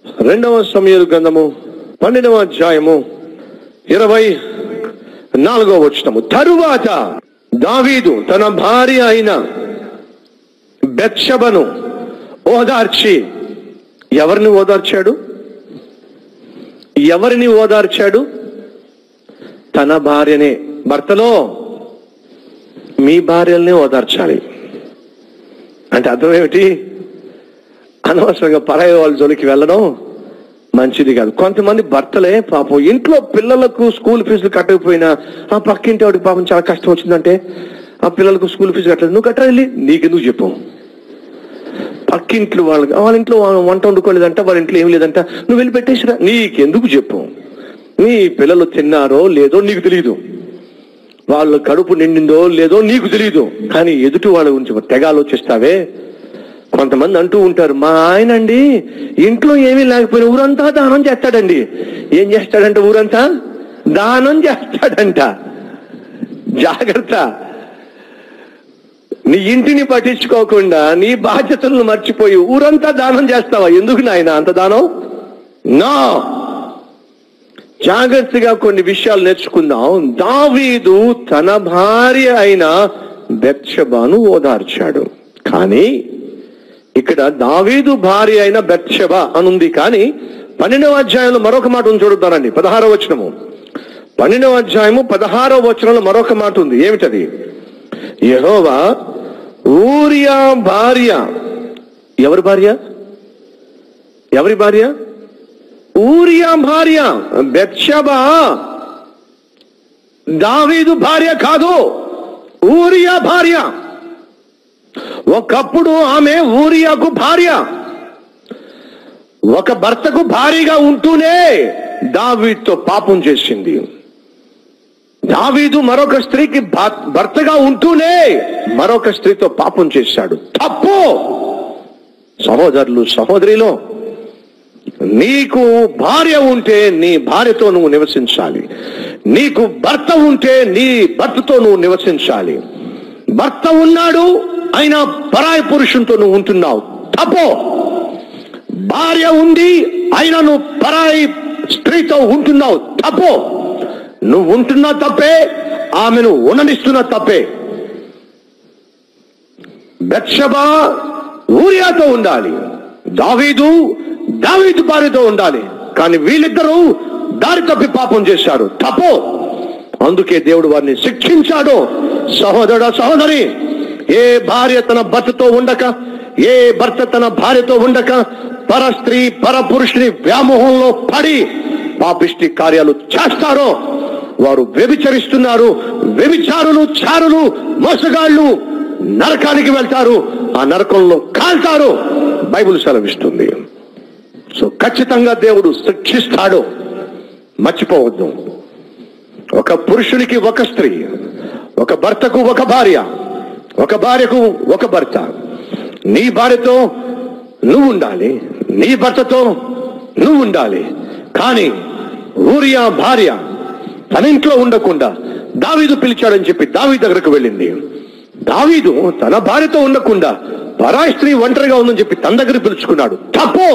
రెండవ సమయాలు గ్రంథము పన్నెండవ అధ్యాయము ఇరవై నాలుగవ వచనము తరువాత దావీదు తన భార్య అయిన బెత్షబను ఓదార్చి ఎవరిని ఓదార్చాడు ఎవరిని ఓదార్చాడు తన భార్యనే భర్తలో మీ భార్యల్ని ఓదార్చాలి అంటే అర్థం ఏమిటి అనవసరంగా పరాయి వాళ్ళ జోలికి వెళ్ళడం మంచిది కాదు కొంతమంది భర్తలే పాపం ఇంట్లో పిల్లలకు స్కూల్ ఫీజులు కట్టకపోయినా ఆ పక్కింటి వాడికి పాపం చాలా కష్టం వచ్చిందంటే ఆ పిల్లలకు స్కూల్ ఫీజు కట్టలేదు నువ్వు కట్టరా వెళ్ళి నీకెందుకు చెప్పు పక్కింట్లో వాళ్ళకి వాళ్ళ ఇంట్లో వాళ్ళు వంట వండుకోలేదంట వాళ్ళ ఇంట్లో ఏం లేదంట నువ్వు వెళ్ళి పెట్టేసిరా నీకెందుకు చెప్పు నీ పిల్లలు తిన్నారో లేదో నీకు తెలియదు వాళ్ళ కడుపు నిండిందో లేదో నీకు తెలియదు కానీ ఎదుటి వాళ్ళ గురించి తెగ ఆలోచిస్తావే కొంతమంది అంటూ ఉంటారు మా ఆయన అండి ఇంట్లో ఏమీ లేకపోయినా ఊరంతా దానం చేస్తాడండి ఏం చేస్తాడంట ఊరంతా దానం చేస్తాడంట జాగ్రత్త నీ ఇంటిని పట్టించుకోకుండా నీ బాధ్యతలను మర్చిపోయి ఊరంతా దానం చేస్తావా ఎందుకు నాయన అంత దానం నా జాగ్రత్తగా కొన్ని విషయాలు నేర్చుకుందాం దావీదు తన భార్య అయిన బెత్షబాను ఓదార్చాడు కానీ ఇక్కడ దావీదు భార్య అయిన బెత్షబ అనుంది కానీ పన్నెండవ అధ్యాయంలో మరొక మాట ఉంది చూడుతారండి పదహారవ వచనము పన్నెండవ అధ్యాయము పదహారవ వచనంలో మరొక మాట ఉంది ఏమిటది యెహోవా ఊరియా భార్య ఎవరి భార్య ఎవరి భార్య ఊరియా భార్య బెత్షబా దావీదు భార్య కాదు ఊరియా భార్య ఒకప్పుడు ఆమె ఊరియాకు భార్య ఒక భర్తకు భారీగా ఉంటూనే దావీదుతో పాపం చేసింది దావీదు మరొక స్త్రీకి భా- భర్తగా ఉంటూనే మరొక స్త్రీతో పాపం చేశాడు తప్పు సహోదరులు సహోదరిలో నీకు భార్య ఉంటే నీ భార్యతో నువ్వు నివసించాలి నీకు భర్త ఉంటే నీ భర్తతో నువ్వు నివసించాలి భర్త ఉన్నాడు అయినా పరాయి పురుషునితో నువ్వు ఉంటున్నావు తప్పు భార్య ఉంది అయినా నువ్వు పరాయి స్త్రీతో ఉంటున్నావు తప్పు నువ్వు ఉంటున్నా తప్పే ఆమెను ఉండనిస్తున్నా తప్పే బెత్షబా ఊరియాతో ఉండాలి దావీదు దావీదు భార్యతో ఉండాలి కానీ వీళ్ళిద్దరూ దారి తప్పి పాపం చేశారు తప్పు అందుకే దేవుడు వారిని శిక్షించాడు సహోదర సహోదరి ఏ భార్య తన భర్తతో ఉండక ఏ భర్త తన భార్యతో ఉండక పర స్త్రీ పర పురుషుని వ్యామోహంలో పడి పాపిష్టి కార్యాలు చేస్తారో వారు వ్యభిచరిస్తున్నారు వ్యభిచారులు చారులు మోసగాళ్ళు నరకానికి వెళ్తారు ఆ నరకంలో కాల్తారు బైబిల్ సెలవిస్తుంది సో ఖచ్చితంగా దేవుడు శిక్షిస్తాడు మర్చిపోవద్దు ఒక పురుషునికి ఒక స్త్రీ ఒక భర్తకు ఒక భార్య ఒక భార్యకు ఒక భర్త నీ భార్యతో నువ్వు ఉండాలి నీ భర్తతో నువ్వు ఉండాలి కానీ ఊరియా భార్య తన ఇంట్లో ఉండకుండా దావీదు పిలిచాడని చెప్పి దావీ దగ్గరకు వెళ్ళింది దావీదు తన భార్యతో ఉండకుండా పరాయి స్త్రీ ఒంటరిగా ఉందని చెప్పి తన దగ్గర పిలుచుకున్నాడు తప్పు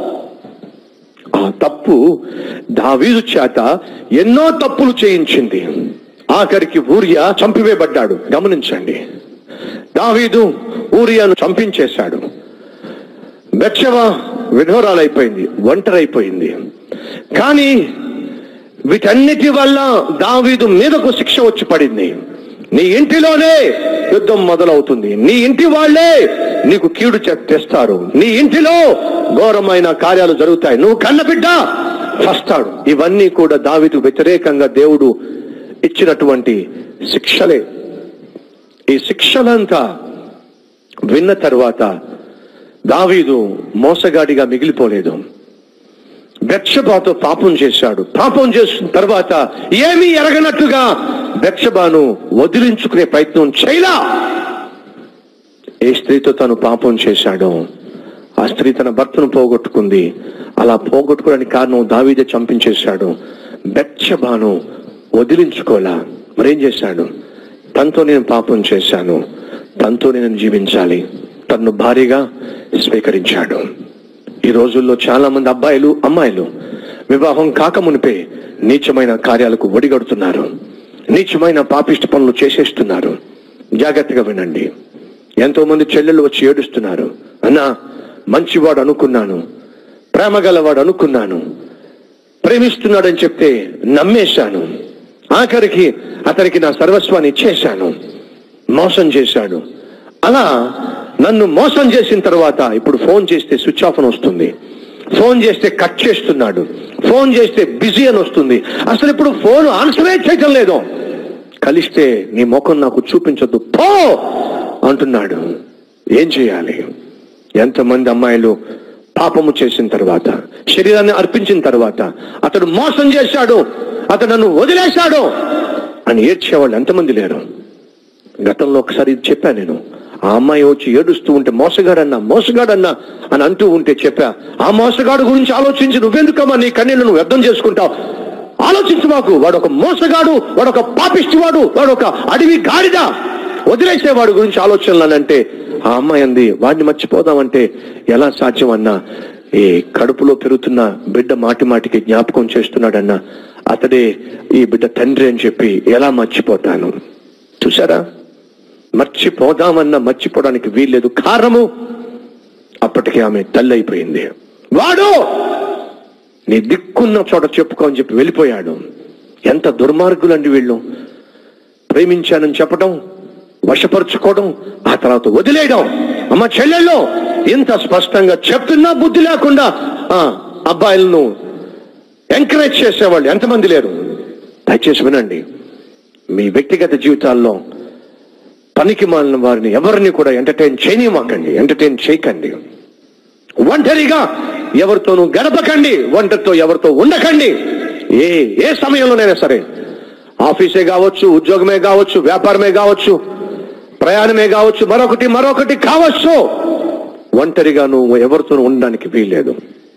ఆ తప్పు దావీదు చేత ఎన్నో తప్పులు చేయించింది ఆఖరికి ఊరియా చంపివేయబడ్డాడు గమనించండి దావీదు ఊరియాను చంపించేశాడు బెత్షవ విధోరాలైపోయింది ఒంటరైపోయింది కానీ వీటన్నిటి వల్ల దావీదు మీదకు శిక్ష వచ్చి పడింది నీ ఇంటిలోనే యుద్ధం మొదలవుతుంది నీ ఇంటి వాళ్ళే నీకు కీడు చె- తెస్తారు నీ ఇంటిలో ఘోరమైన కార్యాలు జరుగుతాయి నువ్వు కన్నబిడ్డ చస్తాడు ఇవన్నీ కూడా దావీదు వ్యతిరేకంగా దేవుడు ఇచ్చినటువంటి శిక్షలే ఈ శిక్షలంతా విన్న తర్వాత దావీదు మోసగాడిగా మిగిలిపోలేదు బెత్షబాతో పాపం చేశాడు పాపం చేసిన తర్వాత ఏమీ ఎరగనట్టుగా బెత్షబాను వదిలించుకునే ప్రయత్నం చేయలా ఏ స్త్రీతో తను పాపం చేశాడో ఆ స్త్రీ తన భర్తను పోగొట్టుకుంది అలా పోగొట్టుకోవడానికి కారణం దావీదే చంపించేశాడు బెత్షబాను వదిలించుకోలా మరేం చేశాడు తనతో నేను పాపం చేశాను తనతో నేను జీవించాలి తన్ను భారీగా స్వీకరించాడు ఈ రోజుల్లో చాలా మంది అబ్బాయిలు అమ్మాయిలు వివాహం కాకమునిపే నీచమైన కార్యాలకు ఒడిగడుతున్నారు నీచమైన పాపిష్టి పనులు చేసేస్తున్నారు జాగ్రత్తగా వినండి ఎంతో మంది చెల్లెళ్ళు వచ్చి ఏడుస్తున్నారు అన్నా మంచివాడు అనుకున్నాను ప్రేమ గలవాడు అనుకున్నాను ప్రేమిస్తున్నాడని చెప్తే నమ్మేశాను ఆఖరికి అతనికి నా సర్వస్వాన్ని ఇచ్చేశాను మోసం చేశాడు అలా నన్ను మోసం చేసిన తర్వాత ఇప్పుడు ఫోన్ చేస్తే స్విచ్ ఆఫ్ అని వస్తుంది ఫోన్ చేస్తే కట్ చేస్తున్నాడు ఫోన్ చేస్తే బిజీ అని వస్తుంది అసలు ఇప్పుడు ఫోన్ ఆన్సరే చేయటం లేదు కలిస్తే నీ ముఖం నాకు చూపించొద్దు పో అంటున్నాడు ఏం చేయాలి ఎంతమంది అమ్మాయిలు పాపము చేసిన తర్వాత శరీరాన్ని అర్పించిన తర్వాత అతడు మోసం చేశాడు అతడు నన్ను వదిలేశాడు అని ఏడ్చేవాళ్ళు ఎంతమంది లేరు గతంలో ఒకసారి ఇది చెప్పా నేను ఆ అమ్మాయి వచ్చి ఏడుస్తూ ఉంటే మోసగాడన్నా మోసగాడన్నా అని అంటూ ఉంటే చెప్పా ఆ మోసగాడు గురించి ఆలోచించి నువ్వెందుకమ్మా నీ కన్నీళ్లు నువ్వు వ్యర్థం చేసుకుంటావు ఆలోచించు మాకు వాడు ఒక మోసగాడు వాడు ఒక పాపిష్టివాడు వాడు ఒక అడవి గాడిద వదిలేసేవాడు గురించి ఆలోచనలనంటే ఆ అమ్మాయి అంది వాడిని మర్చిపోదామంటే ఎలా సాధ్యం అన్నా ఈ కడుపులో పెరుగుతున్న బిడ్డ మాటి మాటికి జ్ఞాపకం చేస్తున్నాడన్నా అతడే ఈ బిడ్డ తండ్రి అని చెప్పి ఎలా మర్చిపోతాను చూసారా మర్చిపోదామన్నా మర్చిపోవడానికి వీల్లేదు కారణము అప్పటికి ఆమె తల్లి అయిపోయింది వాడు నీ దిక్కున్న చోట చెప్పుకో అని చెప్పి వెళ్ళిపోయాడు ఎంత దుర్మార్గులండి వీళ్ళు ప్రేమించానని చెప్పడం వశపరుచుకోవడం ఆ తర్వాత వదిలేయడం అమ్మ చెల్లెళ్ళు ఇంత స్పష్టంగా చెప్తున్నా బుద్ధి లేకుండా ఆ అబ్బాయిలను ఎంకరేజ్ చేసేవాళ్ళు ఎంతమంది లేరు దయచేసి వినండి మీ వ్యక్తిగత జీవితాల్లో పనికి మాలిన వారిని ఎవరిని కూడా ఎంటర్టైన్ చేయనివ్వకండి ఎంటర్టైన్ చేయకండి ఒంటరిగా ఎవరితోనూ గడపకండి ఒంటరితో ఎవరితో ఉండకండి ఏ ఏ సమయంలోనైనా సరే ఆఫీసే కావచ్చు ఉద్యోగమే కావచ్చు వ్యాపారమే కావచ్చు ప్రయాణమే కావచ్చు మరొకటి మరొకటి కావచ్చు ఒంటరిగా నువ్వు ఎవరితో ఉండడానికి వీల్లేదు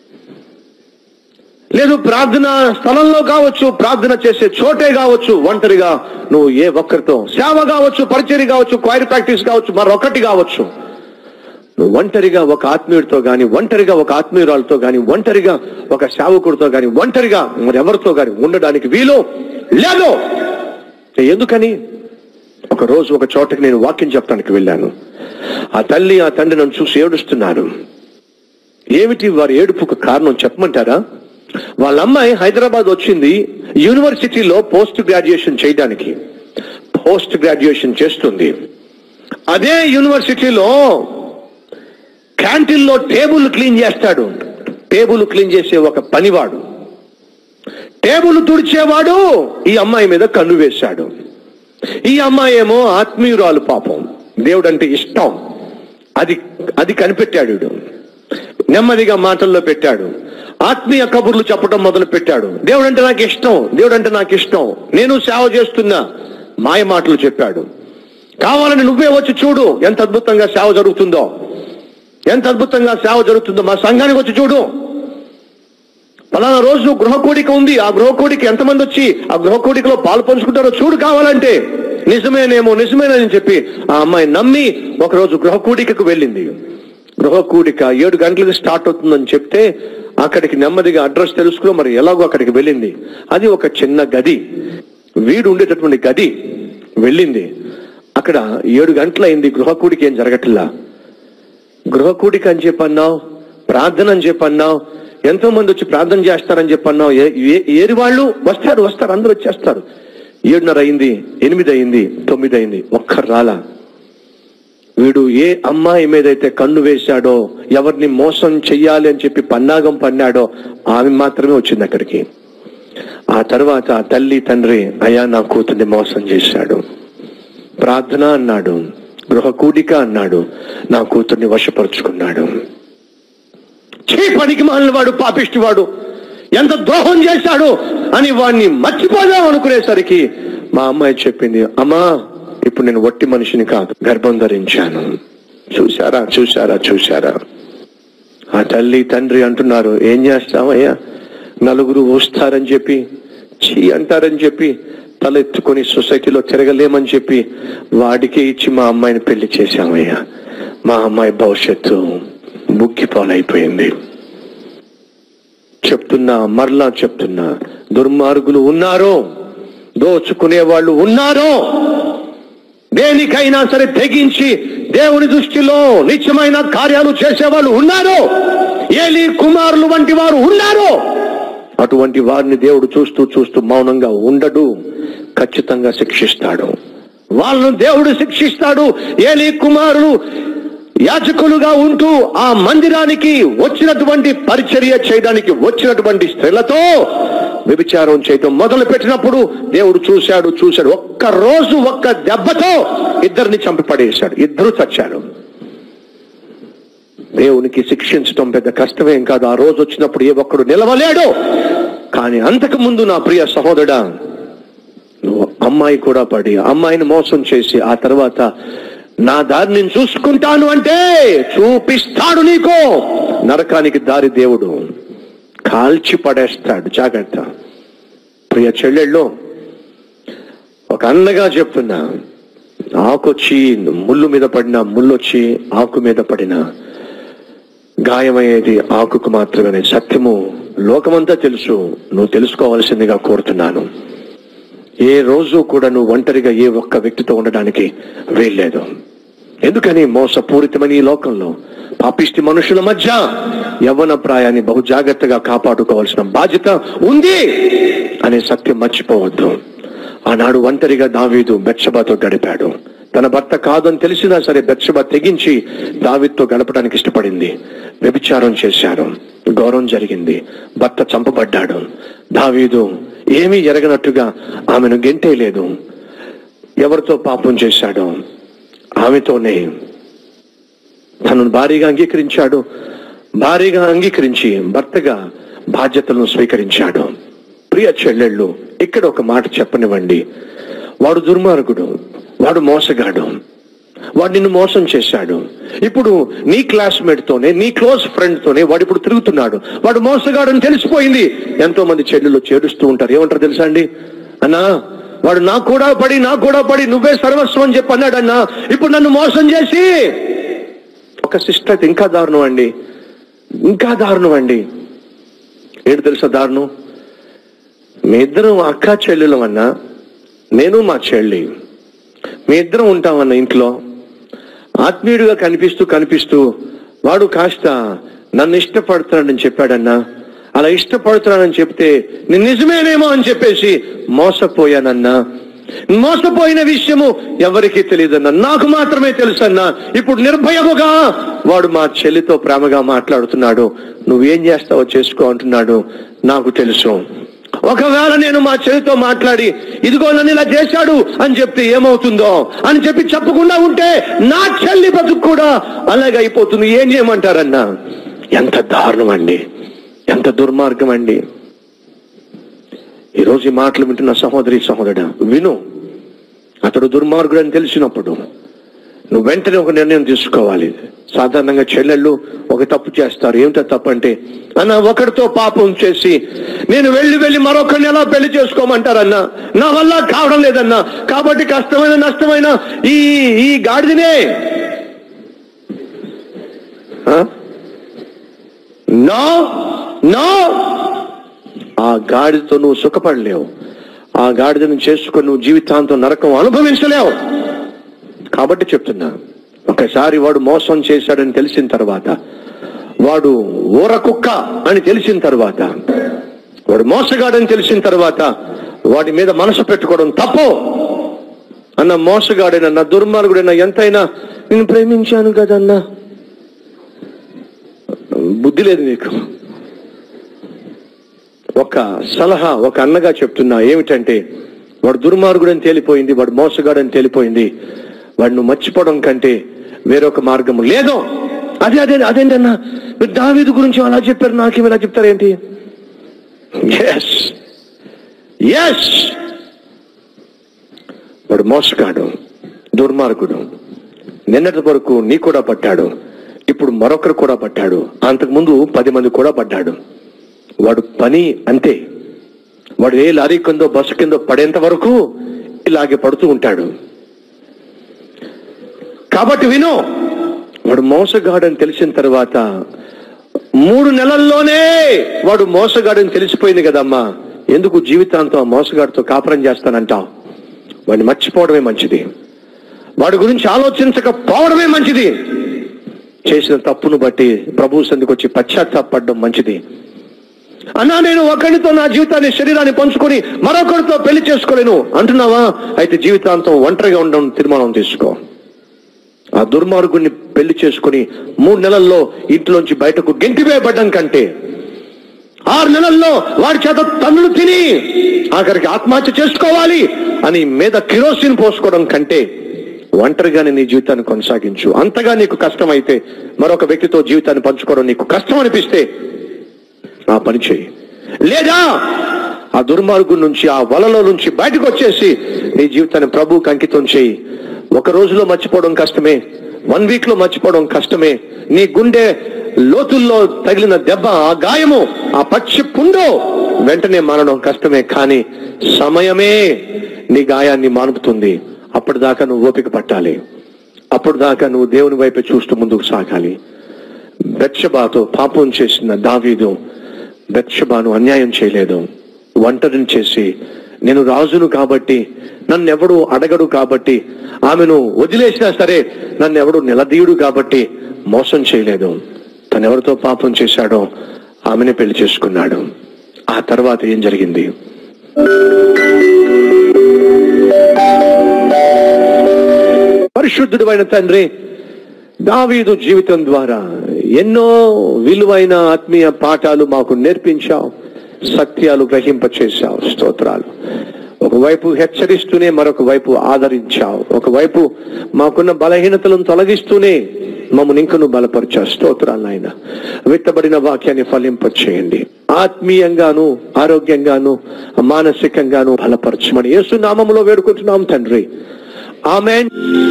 లేదు ప్రార్థన స్థలంలో కావచ్చు ప్రార్థన చేసే చోటే కావచ్చు ఒంటరిగా నువ్వు ఏ ఒక్కరితో సేవ కావచ్చు పరిచర్య కావచ్చు క్వైర్ ప్రాక్టీస్ కావచ్చు మరొకటి కావచ్చు నువ్వు ఒంటరిగా ఒక ఆత్మీయుడితో గాని ఒంటరిగా ఒక ఆత్మీయురాలతో గాని ఒంటరిగా ఒక సేవకుడితో గాని ఒంటరిగా మరెవరితో గాని ఉండడానికి వీలు లేదు ఎందుకని ఒక రోజు ఒక చోటకి నేను వాక్యం చెప్పడానికి వెళ్ళాను ఆ తల్లి ఆ తండ్రి నన్ను చూసి ఏడుస్తున్నారు ఏమిటి వారి ఏడుపుకు కారణం చెప్పమంటారా వాళ్ళ అమ్మాయి హైదరాబాద్ వచ్చింది యూనివర్సిటీలో పోస్ట్ గ్రాడ్యుయేషన్ చేయడానికి పోస్ట్ గ్రాడ్యుయేషన్ చేస్తుంది అదే యూనివర్సిటీలో క్యాంటీన్లో టేబుల్ క్లీన్ చేస్తాడు టేబుల్ క్లీన్ చేసే ఒక పనివాడు టేబుల్ తుడిచేవాడు ఈ అమ్మాయి మీద కన్ను వేశాడు ఈ అమ్మాయి ఏమో ఆత్మీయురాలు పాపం దేవుడు అంటే ఇష్టం అది అది కనిపెట్టాడు వీడు. నెమ్మదిగా మాటల్లో పెట్టాడు ఆత్మీయ కబుర్లు చెప్పడం మొదలు పెట్టాడు దేవుడు అంటే నాకు ఇష్టం దేవుడు అంటే నాకు ఇష్టం నేను సేవ చేస్తున్నా మాయ మాటలు చెప్పాడు కావాలని నువ్వే వచ్చి చూడు ఎంత అద్భుతంగా సేవ జరుగుతుందో ఎంత అద్భుతంగా సేవ జరుగుతుందో మా సంఘానికి వచ్చి చూడు ఫలానా రోజు గృహ కూడిక ఉంది ఆ గృహ కూడిక ఎంతమంది వచ్చి ఆ గృహ కూడికలో పాలు పంచుకుంటారో చూడు కావాలంటే నిజమేనేమో నిజమేనని చెప్పి ఆ అమ్మాయి నమ్మి ఒకరోజు గృహ కూడికకు వెళ్ళింది గృహ కూడిక ఏడు గంటలకు స్టార్ట్ అవుతుందని చెప్తే అక్కడికి నెమ్మదిగా అడ్రస్ తెలుసుకుని మరి ఎలాగో అక్కడికి వెళ్ళింది అది ఒక చిన్న గది వీడు ఉండేటటువంటి గది వెళ్ళింది అక్కడ ఏడు గంటలైంది గృహ కూడిక ఏం జరగట్లా గృహ కూడిక అని చెప్పన్నావు ప్రార్థన అని చెప్పన్నావు ఎంతో మంది వచ్చి ప్రార్థన చేస్తారని చెప్పన్నావు ఏ- ఏ- ఏరి వాళ్ళు వస్తారు వస్తారు అందరూ వచ్చేస్తారు ఏడున్నర అయింది ఎనిమిది అయింది తొమ్మిది అయింది ఒక్కరు రాలా వీడు ఏ అమ్మాయి మీదైతే కన్ను వేశాడో ఎవరిని మోసం చెయ్యాలి అని చెప్పి పన్నాగం పన్నాడో ఆమె మాత్రమే వచ్చింది అక్కడికి ఆ తర్వాత ఆ తల్లి తండ్రి అయ్యా నా కూతుర్ని మోసం చేశాడు ప్రార్థన అన్నాడు గృహ కూడిక అన్నాడు నా కూతుర్ని వశపరుచుకున్నాడు చీ పనికి మాలిన వాడు పాపిష్టి వాడు ఎంత ద్రోహం చేశాడు అని వాడిని మర్చిపోదాం అనుకునేసరికి మా అమ్మాయి చెప్పింది అమ్మా ఇప్పుడు నేను వట్టి మనిషిని కాదు గర్భం ధరించాను చూశారా చూశారా చూశారా ఆ తల్లి తండ్రి అంటున్నారు ఏం చేస్తామయ్యా నలుగురు వస్తారని చెప్పి చీ అంటారని చెప్పి తలెత్తుకొని సొసైటీలో తిరగలేమని చెప్పి వాడికే ఇచ్చి మా అమ్మాయిని పెళ్లి చేశామయ్యా మా అమ్మాయి భవిష్యత్తు బుక్కి పాలైపోయింది చెప్తున్నా మరలా చెప్తున్నా దుర్మార్గులు ఉన్నారు దోచుకునే వాళ్ళు ఉన్నారు దేనికైనా సరే తెగించి దేవుని దృష్టిలో నిత్యమైన కార్యాలు చేసేవాళ్ళు ఉన్నారు ఏలి కుమారులు వంటి వారు ఉన్నారు అటువంటి వారిని దేవుడు చూస్తూ చూస్తూ మౌనంగా ఉండడు ఖచ్చితంగా శిక్షిస్తాడు వాళ్ళను దేవుడు శిక్షిస్తాడు ఏలి కుమారులు యాజకులుగా ఉంటూ ఆ మందిరానికి వచ్చినటువంటి పరిచర్య చేయడానికి వచ్చినటువంటి స్త్రీలతో వ్యభిచారం చేయటం మొదలు పెట్టినప్పుడు దేవుడు చూశాడు చూశాడు ఒక్క రోజు ఒక్క దెబ్బతో ఇద్దరిని చంపి పడేశాడు ఇద్దరు చచ్చారు దేవునికి శిక్షించడం పెద్ద కష్టమేం కాదు ఆ రోజు వచ్చినప్పుడు ఏ ఒక్కడు నిలవలేడు కానీ అంతకు ముందు నా ప్రియ సహోదరుడా నువ్వు అమ్మాయి కూడా పడి అమ్మాయిని మోసం చేసి ఆ తర్వాత నా దారి నేను చూసుకుంటాను అంటే చూపిస్తాడు నీకు నరకానికి దారి దేవుడు కాల్చి పడేస్తాడు జాగ్రత్త ప్రియ చెల్లెళ్ళు ఒక అన్నగా చెప్తున్నా ఆకొచ్చి ముళ్ళు మీద పడిన ముళ్ళొచ్చి ఆకు మీద పడిన గాయమయ్యేది ఆకుకు మాత్రమే సత్యము లోకమంతా తెలుసు నువ్వు తెలుసుకోవాల్సిందిగా కోరుతున్నాను ఏ రోజు కూడా నువ్వు ఒంటరిగా ఏ ఒక్క వ్యక్తితో ఉండడానికి వీల్లేదు ఎందుకని మోసపూరితమైన ఈ లోకంలో పాపిష్టి మనుషుల మధ్య యవ్వన ప్రాయాన్ని బహు జాగ్రత్తగా కాపాడుకోవాల్సిన బాధ్యత ఉంది అనే సత్యం మర్చిపోవద్దు ఆనాడు ఒంటరిగా దావీదు బెత్షబాతో గడిపాడు తన భర్త కాదని తెలిసినా సరే బెత్షబ తెగించి దావీద్తో గడపడానికి ఇష్టపడింది వ్యభిచారం చేశారు గౌరవం జరిగింది భర్త చంపబడ్డాడు దావీదు ఏమీ ఎరగనట్టుగా ఆమెను గెంటేయలేదు ఎవరితో పాపం చేశాడో ఆమెతోనే తనను భారీగా అంగీకరించాడు భారీగా అంగీకరించి భర్తగా బాధ్యతలను స్వీకరించాడు ప్రియ చెల్లెళ్ళు ఇక్కడ ఒక మాట చెప్పనివ్వండి వాడు దుర్మార్గుడు వాడు మోసగాడు వాడు నిన్ను మోసం చేశాడు ఇప్పుడు నీ క్లాస్మేట్ తోనే నీ క్లోజ్ ఫ్రెండ్ తోనే వాడు ఇప్పుడు తిరుగుతున్నాడు వాడు మోసగాడు అని తెలిసిపోయింది ఎంతో మంది చెల్లెళ్ళు చేరుస్తూ ఉంటారు ఏమంటారు తెలుసా అండి అన్నా వాడు నా కూడా పడి నా కూడా పడి నువ్వే సర్వస్వం అని చెప్పి అన్నాడు అన్నా ఇప్పుడు నన్ను మోసం చేసి ఒక సిస్టర్ అయితే ఇంకా దారుణం అండి ఇంకా దారుణం అండి ఏంటి తెలుసా దారుణం మీ ఇద్దరం అక్క చెల్లెలం అన్నా నేను మా చెల్లి మీ ఇద్దరం ఉంటామన్న ఇంట్లో ఆత్మీయుడిగా కనిపిస్తూ కనిపిస్తూ వాడు కాస్త నన్ను ఇష్టపడుతున్నాడని చెప్పాడన్నా అలా ఇష్టపడుతున్నానని చెప్తే నేను నిజమేనేమో అని చెప్పేసి మోసపోయానన్నా మోసపోయిన విషయము ఎవరికీ తెలియదన్నా నాకు మాత్రమే తెలుసన్నా ఇప్పుడు నిర్భయముగా వాడు మా చెల్లితో ప్రేమగా మాట్లాడుతున్నాడు నువ్వేం చేస్తావో చేసుకో అంటున్నాడు నాకు తెలుసు ఒకవేళ నేను మా చెల్లితో మాట్లాడి ఇదిగో నన్ను ఇలా చేశాడు అని చెప్తే ఏమవుతుందో అని చెప్పి చెప్పకుండా ఉంటే నా చెల్లి బతుకు కూడా అలాగే అయిపోతుంది ఏం చేయమంటారన్నా ఎంత దారుణం అండి ఎంత దుర్మార్గం అండి ఈరోజు ఈ మాటలు వింటున్న సహోదరి సహోదరుడా విను అతడు దుర్మార్గుడు అని తెలిసినప్పుడు నువ్వు వెంటనే ఒక నిర్ణయం తీసుకోవాలి సాధారణంగా చెల్లెళ్ళు ఒక తప్పు చేస్తారు ఏమిటో తప్పు అంటే అన్న ఒకరితో పాపం చేసి నేను వెళ్ళి వెళ్ళి మరొకరిని ఎలా పెళ్లి చేసుకోమంటారన్నా నా వల్ల కావడం లేదన్నా కాబట్టి కష్టమైన నష్టమైన ఈ ఈ గాడిదనే నో నో ఆ గాడిదతో నువ్వు సుఖపడలేవు ఆ గాడిదను చేసుకొని నువ్వు జీవితాంతం నరకం అనుభవించలేవు కాబట్టి చెప్తున్నా ఒకసారి వాడు మోసం చేశాడని తెలిసిన తర్వాత వాడు ఊర కుక్క అని తెలిసిన తర్వాత వాడు మోసగాడని తెలిసిన తర్వాత వాడి మీద మనసు పెట్టుకోవడం తప్పు అన్న మోసగాడైనా దుర్మార్గుడైనా ఎంతైనా నేను ప్రేమించాను కదన్నా బుద్ధి లేదు నీకు ఒక సలహా ఒక అన్నగా చెప్తున్నా ఏమిటంటే వాడు దుర్మార్గుడని తేలిపోయింది వాడు మోసగాడని తేలిపోయింది వాడిని మర్చిపోవడం కంటే వేరొక మార్గం లేదు అదే అదే అదేంటన్నా మీరు దావీదు గురించి అలా చెప్పారు నాకేమి ఇలా చెప్తారేంటి ఎస్ ఎస్ వాడు మోసగాడు దుర్మార్గుడు నిన్నటి వరకు నీ కూడా పట్టాడు ఇప్పుడు మరొకరు కూడా పట్టాడు అంతకుముందు పది మంది కూడా పడ్డాడు వాడు పని అంతే వాడు ఏ లారీ కిందో బస్సు కిందో పడేంత వరకు ఇలాగే పడుతూ ఉంటాడు కాబట్టి విను వాడు మోసగాడని తెలిసిన తర్వాత మూడు నెలల్లోనే వాడు మోసగాడని తెలిసిపోయింది కదమ్మా ఎందుకు జీవితాంతం ఆ మోసగాడితో కాపురం చేస్తానంటావు వాడిని మర్చిపోవడమే మంచిది వాడి గురించి ఆలోచించకపోవడమే మంచిది చేసిన తప్పును బట్టి ప్రభు సందికి వచ్చి పశ్చాత్తాపడడం మంచిది అన్నా నేను ఒకరితో నా జీవితాన్ని శరీరాన్ని పంచుకొని మరొకరితో పెళ్లి చేసుకోలేను అంటున్నావా అయితే జీవితాంతం ఒంటరిగా ఉండడం తీర్మానం తీసుకో ఆ దుర్మార్గుణ్ణి పెళ్లి చేసుకుని మూడు నెలల్లో ఇంట్లోంచి బయటకు గెంటివేయబడ్డం కంటే ఆరు నెలల్లో వాడి చేత తన్నులు తిని ఆఖరికి ఆత్మహత్య చేసుకోవాలి అని మీద కిరోసిన్ పోసుకోవడం కంటే ఒంటరిగానే నీ జీవితాన్ని కొనసాగించు అంతగా నీకు కష్టమైతే మరొక వ్యక్తితో జీవితాన్ని పంచుకోవడం నీకు కష్టం అనిపిస్తే ఆ పని చేయి లేదా ఆ దుర్మార్గం నుంచి ఆ వలలో నుంచి బయటకు వచ్చేసి నీ జీవితాన్ని ప్రభువుకి అంకితం చేయి ఒక రోజులో మర్చిపోవడం కష్టమే వన్ వీక్ లో మర్చిపోవడం కష్టమే నీ గుండె లోతుల్లో తగిలిన దెబ్బ ఆ గాయము ఆ పచ్చి పుండు వెంటనే మానడం కష్టమే కానీ సమయమే నీ గాయాన్ని మానుపుతుంది అప్పటిదాకా నువ్వు ఓపిక పట్టాలి అప్పుడు దాకా నువ్వు దేవుని వైపు చూస్తూ ముందుకు సాగాలి బెత్షబాతో పాపం చేసిన దావీదు బెత్షబాను అన్యాయం చేయలేదు ఒంటరిని చేసి నేను రాజును కాబట్టి నన్ను ఎవడు అడగడు కాబట్టి ఆమెను వదిలేసినా సరే నన్ను ఎవడు నిలదీయుడు కాబట్టి మోసం చేయలేదు తను ఎవరితో పాపం చేశాడో ఆమెనే పెళ్లి చేసుకున్నాడు ఆ తర్వాత ఏం జరిగింది పరిశుద్ధుడు అయిన తండ్రి దావీదు జీవితం ద్వారా ఎన్నో విలువైన ఆత్మీయ పాఠాలు మాకు నేర్పించావు సత్యాలు గ్రహింపచేశావు స్తోత్రాలు ఒకవైపు హెచ్చరిస్తూనే మరొక వైపు ఆదరించావు ఒకవైపు మాకున్న బలహీనతలను తొలగిస్తూనే మమ్మల్ని ఇంకను బలపరిచావు స్తోత్రాలు ఆయన విత్తబడిన వాక్యాన్ని ఫలింపచేయండి ఆత్మీయంగాను ఆరోగ్యంగాను మానసికంగాను బలపరచమని యేసు నామములో వేడుకుంటున్నాం తండ్రి amen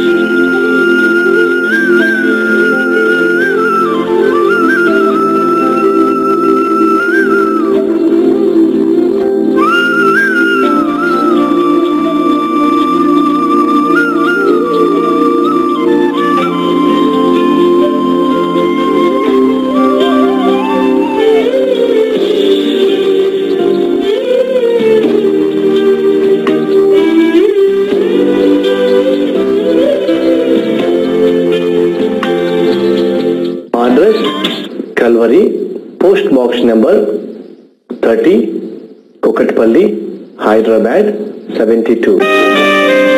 address Calvary, post box number 30, Kokatpalli, Hyderabad 72.